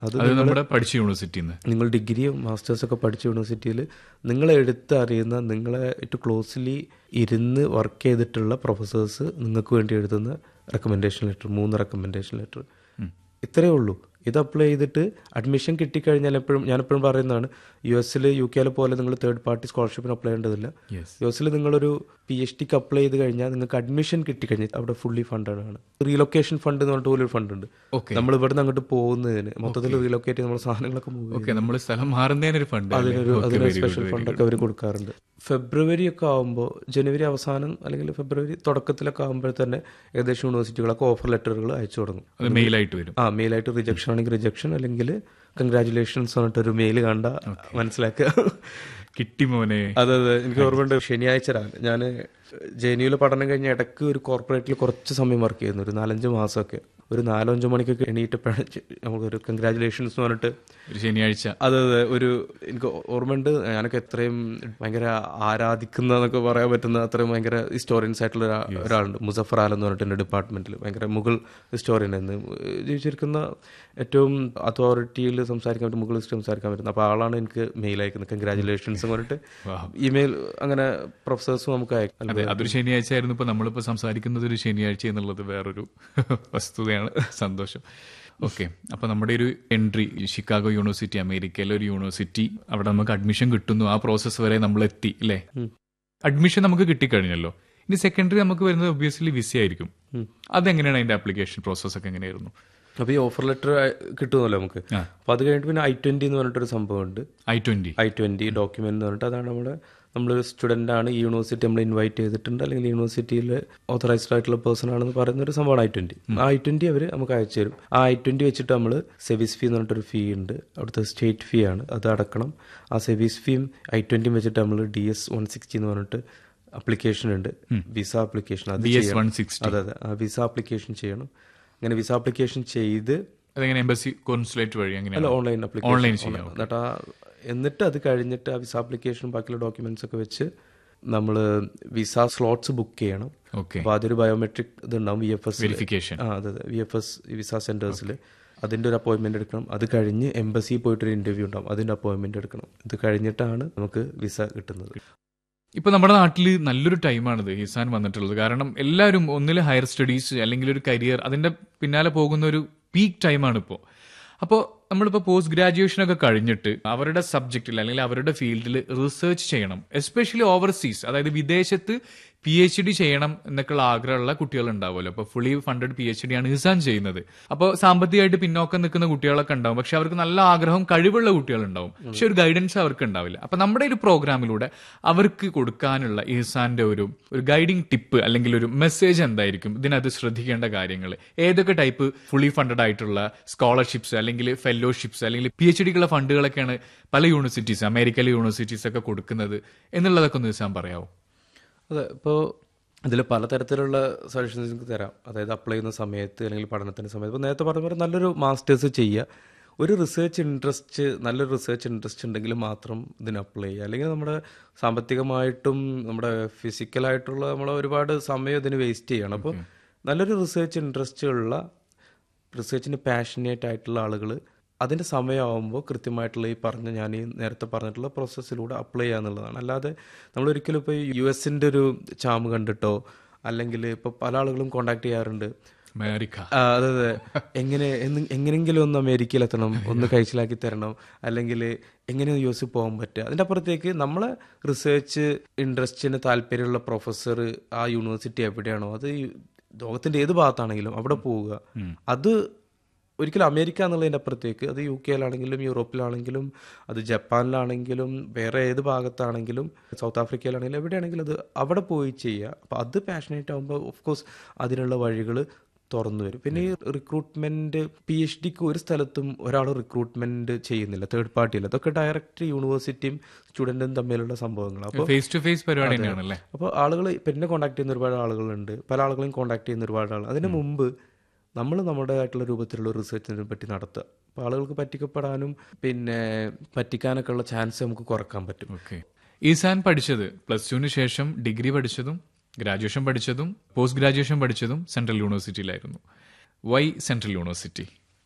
അത് അത് നമ്മുടെ പഠിച്ച യൂണിവേഴ്സിറ്റിയിൽ നിന്ന് നിങ്ങൾ ഡിഗ്രിയും മാസ്റ്റേഴ്സ് ഒക്കെ പഠിച്ച യൂണിവേഴ്സിറ്റിയിൽ നിങ്ങളെ എടുത്തറിയുന്ന നിങ്ങളെ ഏറ്റവും ക്ലോസ്ലി ഇരുന്ന് വർക്ക് ചെയ്തിട്ടുള്ള പ്രൊഫസേഴ്സ് നിങ്ങൾക്ക് വേണ്ടി എഴുതുന്ന റെക്കമെൻഡേഷൻ ലെറ്റർ മൂന്ന് റെക്കമെൻഡേഷൻ ലെറ്റർ ഇത്രയേ ഉള്ളൂ ഇത് അപ്ലൈ ചെയ്തിട്ട് അഡ്മിഷൻ കിട്ടിക്കഴിഞ്ഞാൽ എപ്പോഴും ഞാൻ എപ്പോഴും പറയുന്നതാണ് യു എസിൽ യു കെയിലെ പോലെ നിങ്ങൾ തേർഡ് പാർട്ടി സ്കോളർഷിപ്പിന് അപ്ലൈ ചെയ്യേണ്ടതില്ല യെസ് യു എസിൽ നിങ്ങളൊരു പി എച്ച് ഡിക്ക് അപ്ലൈ ചെയ്ത് കഴിഞ്ഞാൽ നിങ്ങൾക്ക് അഡ്മിഷൻ കിട്ടിക്കഴിഞ്ഞാൽ അവിടെ ഫുള്ളി ഫണ്ടഡ് ആണ് റീലൊക്കേഷൻ ഫണ്ട് എന്ന് പറഞ്ഞിട്ട് പോലൊരു ഫണ്ട് ഉണ്ട് ഓക്കെ നമ്മൾ ഇവിടുന്ന് അങ്ങോട്ട് പോകുന്നതിന് മൊത്തത്തിൽ റീലൊക്കേറ്റ് ചെയ്ത് നമ്മുടെ സാധനങ്ങളൊക്കെ മൂവ് ഓക്കെ നമ്മൾ സ്ഥലം മാറുന്നതിനൊരു ഫണ്ട് അതിനൊരു അതിനൊരു സ്പെഷ്യൽ ഫണ്ടൊക്കെ അവർ കൊടുക്കാറുണ്ട് ഫെബ്രുവരി ഒക്കെ ആകുമ്പോൾ ജനുവരി അവസാനം അല്ലെങ്കിൽ ഫെബ്രുവരി തുടക്കത്തിലൊക്കെ ആകുമ്പോൾ തന്നെ ഏകദേശം യൂണിവേഴ്സിറ്റികളൊക്കെ ഓഫർ ലെറ്ററുകൾ അയച്ചു തുടങ്ങും അത് മെയിലായിട്ട് വരും ആ മെയിലായിട്ട് റിജക്ഷൻ ആണെങ്കിൽ റിജക്ഷൻ അല്ലെങ്കിൽ കൺഗ്രാറ്റുലേഷൻസ് പറഞ്ഞിട്ട് ഒരു മെയിൽ കണ്ട മനസ്സിലാക്കുക കിട്ടി മോനെ അതെ അതെ എനിക്ക് ഓർമ്മയുണ്ട് ശനിയാഴ്ച രാവിലെ ഞാൻ ജെ യുയിൽ പഠനം കഴിഞ്ഞ ഇടയ്ക്ക് ഒരു കോർപ്പറേറ്റിൽ കുറച്ച് സമയം വർക്ക് ചെയ്യുന്നു ഒരു നാലഞ്ച് മാസമൊക്കെ ഒരു നാലോ അഞ്ചോ മണിക്കൊക്കെ എണീറ്റപ്പോഴ നമുക്കൊരു കൺഗ്രാറ്റുലേഷൻസ് എന്ന് പറഞ്ഞിട്ട് ഒരു ശനിയാഴ്ച അതെ അതെ ഒരു എനിക്ക് ഓർമ്മയുണ്ട് ഞാനൊക്കെ എത്രയും ഭയങ്കര ആരാധിക്കുന്ന എന്നൊക്കെ പറയാൻ പറ്റുന്ന അത്രയും ഭയങ്കര ഹിസ്റ്റോറിയൻസ് ആയിട്ടുള്ള ഒരാ- ഒരാളുണ്ട് മുസഫർ ആൽ എന്ന് പറഞ്ഞിട്ട് എൻ്റെ ഡിപ്പാർട്ട്മെന്റിൽ ഭയങ്കര മുഗൾ ഹിസ്റ്റോറിയൻ എന്ന് ജീവിച്ചിരിക്കുന്ന ഏറ്റവും അതോറിറ്റിയിൽ സംസാരിക്കാൻ പറ്റും മുഗൾ ഹിസ്റ്ററി സംസാരിക്കാൻ പറ്റുന്ന അപ്പോൾ ആളാണ് എനിക്ക് മെയിൽ അയക്കുന്നത് കൺഗ്രാറ്റുലേഷൻസ് പറഞ്ഞിട്ട് ഇമെയിൽ അങ്ങനെ പ്രൊഫസേഴ്സും നമുക്ക് അയക്കും അതെ അതൊരു ശനിയാഴ്ച ആയിരുന്നു ഇപ്പൊ നമ്മളിപ്പോ സംസാരിക്കുന്നത് ഒരു ശനിയാഴ്ച എന്നുള്ളത് വേറൊരു വസ്തുതയാണ് സന്തോഷം ഓക്കെ അപ്പൊ നമ്മുടെ ഒരു എൻട്രി ഷിക്കാഗോ യൂണിവേഴ്സിറ്റി അമേരിക്കയിലെ ഒരു യൂണിവേഴ്സിറ്റി അവിടെ നമുക്ക് അഡ്മിഷൻ കിട്ടുന്നു ആ പ്രോസസ്സ് വരെ നമ്മൾ എത്തി അല്ലേ അഡ്മിഷൻ നമുക്ക് കിട്ടിക്കഴിഞ്ഞല്ലോ ഇനി സെക്കൻഡറി നമുക്ക് വരുന്നത് ഒബ്വിയസ്ലി വിസ ആയിരിക്കും അതെങ്ങനെയാണ് അതിന്റെ ആപ്ലിക്കേഷൻ പ്രോസസ്സ് ഒക്കെ എങ്ങനെയായിരുന്നു അപ്പോൾ ഈ ഓഫർ ലെറ്റർ കിട്ടുമല്ലോ നമുക്ക് ആ. അപ്പോൾ അത് കഴിഞ്ഞിട്ട് പിന്നെ ഐ ട്വന്റി എന്ന് പറഞ്ഞിട്ടൊരു സംഭവമുണ്ട് I twenty I twenty document എന്ന് പറഞ്ഞിട്ട് അതാണ് നമ്മുടെ നമ്മളൊരു സ്റ്റുഡൻ്റ് ആണ് ഈ യൂണിവേഴ്സിറ്റി നമ്മൾ ഇൻവൈറ്റ് ചെയ്തിട്ടുണ്ട് അല്ലെങ്കിൽ യൂണിവേഴ്സിറ്റിയിൽ ഓത്തറൈസ്ഡ് ആയിട്ടുള്ള പേഴ്സൺ ആണെന്ന് പറയുന്ന ഒരു സംഭവമാണ് ഐ ട്വന്റി ആ ഐ ട്വന്റി അവർ നമുക്ക് അയച്ചു തരും ആ ഐ ട്വന്റി വെച്ചിട്ട് നമ്മൾ സെവിസ് ഫീ എന്ന് പറഞ്ഞിട്ടൊരു ഫീ ഉണ്ട് അവിടുത്തെ സ്റ്റേറ്റ് ഫീ ആണ് അത് അടക്കണം ആ സെവിസ് ഫീയും ഐ ട്വന്റിയും വെച്ചിട്ട് നമ്മൾ ഡി എസ് വൺ സിക്സ്റ്റി എന്ന് പറഞ്ഞിട്ട് അപ്ലിക്കേഷൻ ഉണ്ട് വിസ ആപ്ലിക്കേഷൻ അത് ഡി എസ് ചെയ്യണം. വൺ സിക്സ്റ്റി അതെ അതെ ആ വിസ ആപ്ലിക്കേഷൻ ചെയ്യണം അങ്ങനെ വിസ ആപ്ലിക്കേഷൻ ചെയ്ത് അതെങ്ങനെ എംബസി കോൺസുലേറ്റ് വഴി അല്ല അങ്ങനെയാണ് ഓൺലൈൻ ആപ്ലിക്കേഷൻ ഓൺലൈൻ ചെയ്യാം എന്നിട്ട് ആ എന്നിട്ട് അത് കഴിഞ്ഞിട്ട് ആ വിസ ആപ്ലിക്കേഷനും ബാക്കിയുള്ള ഡോക്യുമെന്റ്സ് ഒക്കെ വെച്ച് നമ്മൾ വിസ സ്ലോട്ട്സ് ബുക്ക് ചെയ്യണം ഓക്കെ അപ്പോൾ അതൊരു ബയോമെട്രിക് ഇതുണ്ടാവും വി എഫ് എസ് വെരിഫിക്കേഷൻ ആ അതെ അതെ വി എഫ് എസ് വിസ സെന്റേഴ്സിൽ അതിന്റെ ഒരു അപ്പോയിന്റ്മെന്റ് എടുക്കണം അത് കഴിഞ്ഞ് എംബസി പോയിട്ടൊരു ഇന്റർവ്യൂ ഉണ്ടാവും അതിന്റെ അപ്പോയിന്റ്മെന്റ് എടുക്കണം ഇത് കഴിഞ്ഞിട്ടാണ് നമുക്ക് വിസ കിട്ടുന്നത് ഇപ്പൊ നമ്മുടെ നാട്ടിൽ നല്ലൊരു ടൈമാണിത് ഹിസാൻ വന്നിട്ടുള്ളത് കാരണം എല്ലാവരും ഒന്നിൽ ഹയർ സ്റ്റഡീസ് അല്ലെങ്കിൽ ഒരു കരിയർ അതിന്റെ പിന്നാലെ പോകുന്ന ഒരു പീക്ക് ടൈമാണ് ഇപ്പോൾ അപ്പോൾ നമ്മളിപ്പോൾ പോസ്റ്റ് ഗ്രാജുവേഷൻ ഒക്കെ കഴിഞ്ഞിട്ട് അവരുടെ സബ്ജക്റ്റിൽ അല്ലെങ്കിൽ അവരുടെ ഫീൽഡിൽ റിസർച്ച് ചെയ്യണം എസ്പെഷ്യലി ഓവർസീസ് അതായത് വിദേശത്ത് പി എച്ച് ഡി ചെയ്യണം എന്നൊക്കെയുള്ള ആഗ്രഹമുള്ള കുട്ടികൾ ഉണ്ടാവുമല്ലോ അപ്പോൾ fully funded P H D ആണ് ഹിസാൻ ചെയ്യുന്നത് അപ്പോൾ സാമ്പത്തികമായിട്ട് പിന്നോക്കം നിൽക്കുന്ന കുട്ടികളൊക്കെ ഉണ്ടാവും പക്ഷെ അവർക്ക് നല്ല ആഗ്രഹം കഴിവുള്ള കുട്ടികളുണ്ടാവും പക്ഷെ ഒരു ഗൈഡൻസ് അവർക്ക് ഉണ്ടാവില്ല അപ്പൊ നമ്മുടെ ഒരു പ്രോഗ്രാമിലൂടെ അവർക്ക് കൊടുക്കാനുള്ള ഇഹ്സാന്റെ ഒരു ഒരു ഗൈഡിങ് ടിപ്പ് അല്ലെങ്കിൽ ഒരു മെസ്സേജ് എന്തായിരിക്കും ഇതിനകത്ത് ശ്രദ്ധിക്കേണ്ട കാര്യങ്ങൾ ഏതൊക്കെ ടൈപ്പ് ഫുള്ളി ഫണ്ടഡ് ആയിട്ടുള്ള സ്കോളർഷിപ്സ് അല്ലെങ്കിൽ ഫെലോഷിപ്സ് അല്ലെങ്കിൽ പി എച്ച് ഡിക്കുള്ള ഫണ്ടുകളൊക്കെയാണ് പല യൂണിവേഴ്സിറ്റീസ് അമേരിക്കയിലെ യൂണിവേഴ്സിറ്റീസ് ഒക്കെ കൊടുക്കുന്നത് എന്നുള്ളതൊക്കെ ഒന്ന് ഇഹ്സാൻ പറയാമോ അതെ ഇപ്പോൾ ഇതിൽ പലതരത്തിലുള്ള സജഷൻസ് നിങ്ങൾക്ക് തരാം അതായത് അപ്ലൈ ചെയ്യുന്ന സമയത്ത് അല്ലെങ്കിൽ പഠനത്തിൻ്റെ സമയത്ത് ഇപ്പോൾ നേരത്തെ പറഞ്ഞ പോലെ നല്ലൊരു മാസ്റ്റേഴ്സ് ചെയ്യുക ഒരു റിസർച്ച് ഇൻട്രസ്റ്റ് നല്ലൊരു റിസർച്ച് ഇൻട്രസ്റ്റ് ഉണ്ടെങ്കിൽ മാത്രം ഇതിന് അപ്ലൈ ചെയ്യുക അല്ലെങ്കിൽ നമ്മുടെ സാമ്പത്തികമായിട്ടും നമ്മുടെ ഫിസിക്കലായിട്ടുള്ള നമ്മളെ ഒരുപാട് സമയം ഇതിന് വേസ്റ്റ് ചെയ്യണം അപ്പോൾ നല്ലൊരു റിസർച്ച് ഇൻട്രസ്റ്റ് ഉള്ള റിസർച്ചിന് പാഷനേറ്റ് ആയിട്ടുള്ള ആളുകൾ അതിൻ്റെ സമയമാകുമ്പോൾ കൃത്യമായിട്ടുള്ള ഈ പറഞ്ഞ ഞാൻ ഈ നേരത്തെ പറഞ്ഞിട്ടുള്ള പ്രോസസ്സിലൂടെ അപ്ലൈ ചെയ്യുക എന്നുള്ളതാണ് അല്ലാതെ നമ്മൾ ഒരിക്കലും ഇപ്പോൾ യു എസിൻ്റെ ഒരു ചാമ്പ് കണ്ടിട്ടോ അല്ലെങ്കിൽ ഇപ്പോൾ പല ആളുകളും കോണ്ടാക്ട് ചെയ്യാറുണ്ട് അമേരിക്ക ആ, അതെ അതെ എങ്ങനെ എന്ന് എങ്ങനെയെങ്കിലും ഒന്ന് അമേരിക്കയിൽ എത്തണം ഒന്ന് കഴിച്ചിലാക്കി തരണം അല്ലെങ്കിൽ എങ്ങനെ യു എസ് പോകാൻ പറ്റുക അതിൻ്റെ അപ്പുറത്തേക്ക് നമ്മളെ റിസർച്ച് ഇൻട്രസ്റ്റിന് താല്പര്യമുള്ള പ്രൊഫസർ ആ യൂണിവേഴ്സിറ്റി എവിടെയാണോ അത് ഈ ലോകത്തിന്റെ ഏത് ഭാഗത്താണെങ്കിലും അവിടെ പോവുക അത് ഒരിക്കലും അമേരിക്ക എന്നുള്ളതിൻ്റെ അപ്പുറത്തേക്ക് അത് യു കെയിലാണെങ്കിലും യൂറോപ്പിലാണെങ്കിലും അത് ജപ്പാനിലാണെങ്കിലും വേറെ ഏത് ഭാഗത്താണെങ്കിലും സൗത്ത് ആഫ്രിക്കയിലാണെങ്കിലും എവിടെയാണെങ്കിലും അത് അവിടെ പോയി ചെയ്യുക അപ്പോൾ അത് പാഷനേറ്റ് ആകുമ്പോൾ ഓഫ് കോഴ്സ് അതിനുള്ള വഴികൾ തുറന്നു വരും പിന്നെ ഈ റിക്രൂട്ട്മെന്റ് പി എച്ച് ഡിക്ക് ഒരു സ്ഥലത്തും ഒരാൾ റിക്രൂട്ട്മെന്റ് ചെയ്യുന്നില്ല തേർഡ് പാർട്ടിയിൽ അതൊക്കെ ഡയറക്റ്റ് യൂണിവേഴ്സിറ്റിയും സ്റ്റുഡൻറ്റും തമ്മിലുള്ള സംഭവങ്ങൾ അപ്പോൾ ഫേസ് ടു ഫേസ് പരിപാടി തന്നെയാണല്ലേ അപ്പോൾ ആളുകൾ പിന്നെ കോൺടാക്ട് ചെയ്യുന്ന ഒരുപാട് ആളുകളുണ്ട് പല ആളുകളെയും കോൺടാക്ട് ചെയ്യുന്ന ഒരുപാട് ആൾ അതിന് മുമ്പ് നമ്മൾ നമ്മുടേതായിട്ടുള്ള രൂപത്തിലുള്ള റിസർച്ചിനെ പറ്റി നടത്തുക അപ്പോൾ ആളുകൾക്ക് പറ്റിക്കപ്പെടാനും പിന്നെ പറ്റിക്കാനൊക്കെ ഉള്ള ചാൻസ് നമുക്ക് കുറക്കാൻ പറ്റും ഓക്കെ ഈസാൻ പഠിച്ചത് പ്ലസ് ടുവിന് ശേഷം ഡിഗ്രി പഠിച്ചതും ഗ്രാജുവേഷൻ പഠിച്ചതും പോസ്റ്റ് ഗ്രാജുവേഷൻ പഠിച്ചതും സെൻട്രൽ യൂണിവേഴ്സിറ്റിയിലായിരുന്നു വൈ സെൻട്രൽ യൂണിവേഴ്സിറ്റി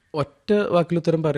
ഒറ്റ വാക്കിൽ ഉത്തരം പറയാം